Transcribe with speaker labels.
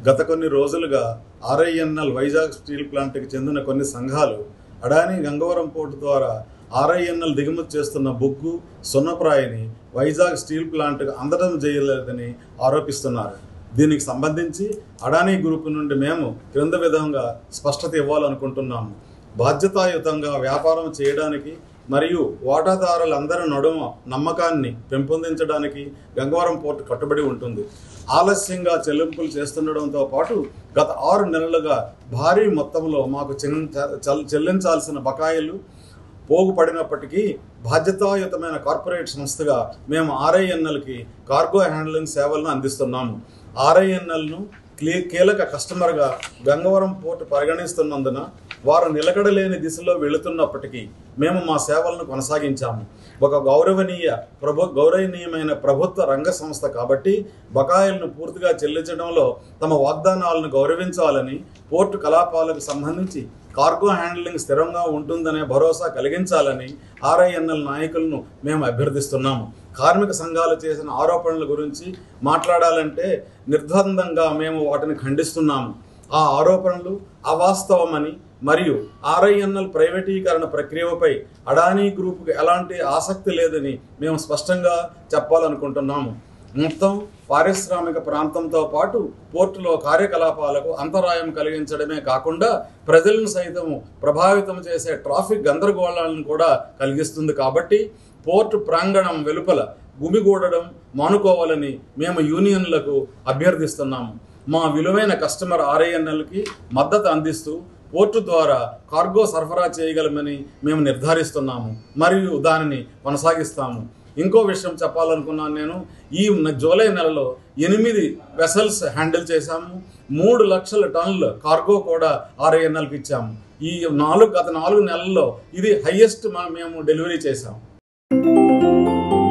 Speaker 1: గత కొన్ని రోజులుగా ఆర్ఐఎన్ఎల్ వైజాగ్ స్టీల్ ప్లాంట్కి చెందిన కొన్ని సంఘాలు అడాని గంగవరం పోర్టు ద్వారా ఆర్ఐఎన్ఎల్ దిగుమతి చేస్తున్న బొగ్గు సున్నప్రాయిని వైజాగ్ స్టీల్ ప్లాంట్కు అందడం చేయలేదని ఆరోపిస్తున్నారు దీనికి సంబంధించి అడానీ గ్రూప్ నుండి మేము క్రింద విధంగా స్పష్టత ఇవ్వాలనుకుంటున్నాము బాధ్యతాయుతంగా వ్యాపారం చేయడానికి మరియు వాటాదారులందరి నడుమ నమ్మకాన్ని పెంపొందించడానికి గంగవరం పోర్టు కట్టుబడి ఉంటుంది ఆలస్యంగా చెల్లింపులు చేస్తుండడంతో పాటు గత ఆరు నెలలుగా భారీ మొత్తంలో మాకు చెల్లించ- చెల్- చెల్లించాల్సిన బకాయిలు పోగుపడినప్పటికీ బాధ్యతాయుతమైన కార్పొరేట్ సంస్థగా మేము ఆర్ఐఎన్ఎల్కి కార్గో హ్యాండ్లింగ్ సేవలను అందిస్తున్నాము ఆర్ఐఎన్ఎల్ను క్లీ కీలక కస్టమర్గా గంగవరం పోర్టు పరిగణిస్తున్నందున వారు నిలకడలేని దిశలో వెళుతున్నప్పటికీ మేము మా సేవలను కొనసాగించాము ఒక గౌరవనీయ ప్రభు గౌరవనీయమైన ప్రభుత్వ రంగ సంస్థ కాబట్టి బకాయిలను పూర్తిగా చెల్లించడంలో తమ వాగ్దానాలను గౌరవించాలని పోర్టు కలాపాలకు సంబంధించి కార్గో హ్యాండ్లింగ్ స్థిరంగా ఉంటుందనే భరోసా కలిగించాలని ఆర్ఐఎన్ఎల్ నాయకులను మేము అభ్యర్థిస్తున్నాము కార్మిక సంఘాలు చేసిన ఆరోపణల గురించి మాట్లాడాలంటే నిర్బంధంగా మేము వాటిని ఖండిస్తున్నాము ఆ ఆరోపణలు అవాస్తవమని మరియు ఆర్ఐఎన్ఎల్ ప్రైవేటీకరణ ప్రక్రియపై అడానీ గ్రూపుకు ఎలాంటి ఆసక్తి లేదని మేము స్పష్టంగా చెప్పాలనుకుంటున్నాము మొత్తం పారిశ్రామిక ప్రాంతంతో పాటు పోర్టులో కార్యకలాపాలకు అంతరాయం కలిగించడమే కాకుండా ప్రజలను సైతం ప్రభావితం చేసే ట్రాఫిక్ గందరగోళాలను కూడా కలిగిస్తుంది కాబట్టి పోర్టు ప్రాంగణం వెలుపల గుమిగూడడం మానుకోవాలని మేము యూనియన్లకు అభ్యర్థిస్తున్నాము మా విలువైన కస్టమర్ ఆర్ఐఎన్ఎల్కి మద్దతు అందిస్తూ పోర్టు ద్వారా కార్గో సరఫరా చేయగలమని మేము నిర్ధారిస్తున్నాము మరియు దానిని కొనసాగిస్తాము ఇంకో విషయం చెప్పాలనుకున్నాను నేను ఈ న- జూలై నెలలో ఎనిమిది వెసల్స్ హ్యాండిల్ చేశాము మూడు లక్షల టన్నుల కార్గో కూడా ఆర్ఐఎన్ఎల్కి ఇచ్చాము ఈ నాలుగు గత నాలుగు నెలల్లో ఇది హయ్యెస్ట్ మేము డెలివరీ చేశాము